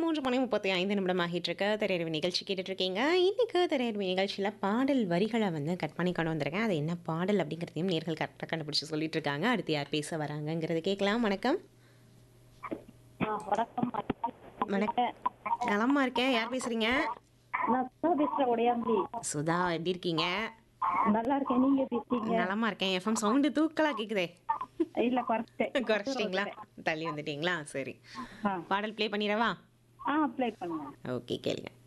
மூன்று மணி முப்பத்தி ஐந்து நிமிடம் ஆகிட்டு இருக்க திரையரவு நிகழ்ச்சி கேட்டுட்டு இருக்கீங்க இன்னைக்கு திரையரவு நிகழ்ச்சியில் பாடல் வரிகளை வந்து கட் பண்ணி கொண்டு வந்திருக்கேன் அது என்ன பாடல் அப்படிங்கிறதையும் நேர்கள் கரெக்டாக கண்டுபிடிச்சு சொல்லிட்டு இருக்காங்க அடுத்து யார் பேச வராங்கங்கிறது கேட்கலாம் வணக்கம் ஆ, வணக்கம் வணக்கம் நலமா இருக்கேன் யார் பேசுறீங்க நான் சுதா பேசுறேன் உடையாம்பி சுதா எப்படி இருக்கீங்க நல்லா இருக்கேன் நீங்க எப்படி இருக்கீங்க நலமா இருக்கேன் எஃப்எம் சவுண்டு தூக்கலா கேக்குதே இல்ல குறைச்சிட்டேன் குறைச்சிட்டிங்களா தள்ளி வந்துட்டீங்களா சரி ஆ பாடல் ப்ளே பண்ணிடவா ஆ அப்ளை பண்ணுங்க ஓகே கேளுங்க